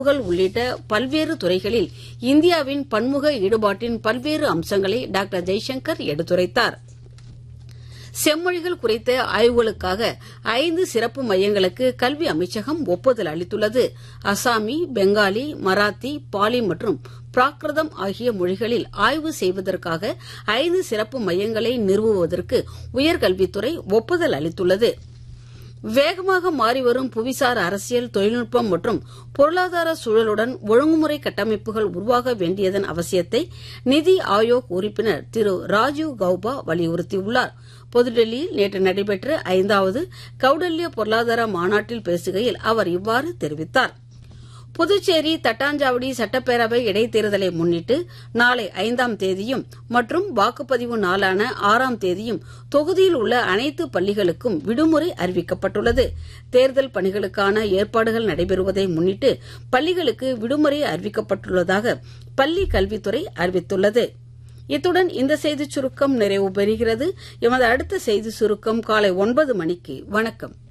கள் உள்ளிட்ட பல்வேறு துறைகளில் இந்தியாவின் பன்முக ஈடுபாட்டின் பல்வேறு அம்சங்களை டாக்டர் ஜெய்சங்கர் எடுத்துரைத்தார் செம்மொழிகள் குறித்த ஆய்வுகளுக்காக ஐந்து சிறப்பு மையங்களுக்கு கல்வி அமைச்சகம் ஒப்புதல் அளித்துள்ளது அசாமி பெங்காலி மராத்தி பாலி மற்றும் பிராகிருதம் ஆகிய மொழிகளில் ஆய்வு செய்வதற்காக ஐந்து சிறப்பு மையங்களை நிறுவுவதற்கு உயர்கல்வித்துறை ஒப்புதல் அளித்துள்ளது வேகமாக மாறிவரும் புவிசார் அரசியல் தொழில்நுட்பம் மற்றும் பொருளாதார சூழலுடன் ஒழுங்குமுறை கட்டமைப்புகள் உருவாக வேண்டியதன் அவசியத்தை நிதி ஆயோக் உறுப்பினர் திரு ராஜீவ் கௌபா வலியுறுத்தியுள்ளார் புதுடெல்லியில் நேற்று நடைபெற்ற ஐந்தாவது கௌடல்ய பொருளாதார மாநாட்டில் பேசுகையில் அவர் இவ்வாறு தெரிவித்தார் புதுச்சேரி தட்டாஞ்சாவடி சட்டப்பேரவை இடைத்தேர்தலை முன்னிட்டு நாளை ஐந்தாம் தேதியும் மற்றும் வாக்குப்பதிவு நாளான ஆறாம் தேதியும் தொகுதியில் உள்ள அனைத்து பள்ளிகளுக்கும் விடுமுறை அறிவிக்கப்பட்டுள்ளது தேர்தல் பணிகளுக்கான ஏற்பாடுகள் நடைபெறுவதை முன்னிட்டு பள்ளிகளுக்கு விடுமுறை அறிவிக்கப்பட்டுள்ளதாக பள்ளி கல்வித்துறை அறிவித்துள்ளது இத்துடன் இந்த செய்திச் சுருக்கம் நிறைவு பெறுகிறது எமது அடுத்த செய்தி சுருக்கம் காலை ஒன்பது மணிக்கு வணக்கம்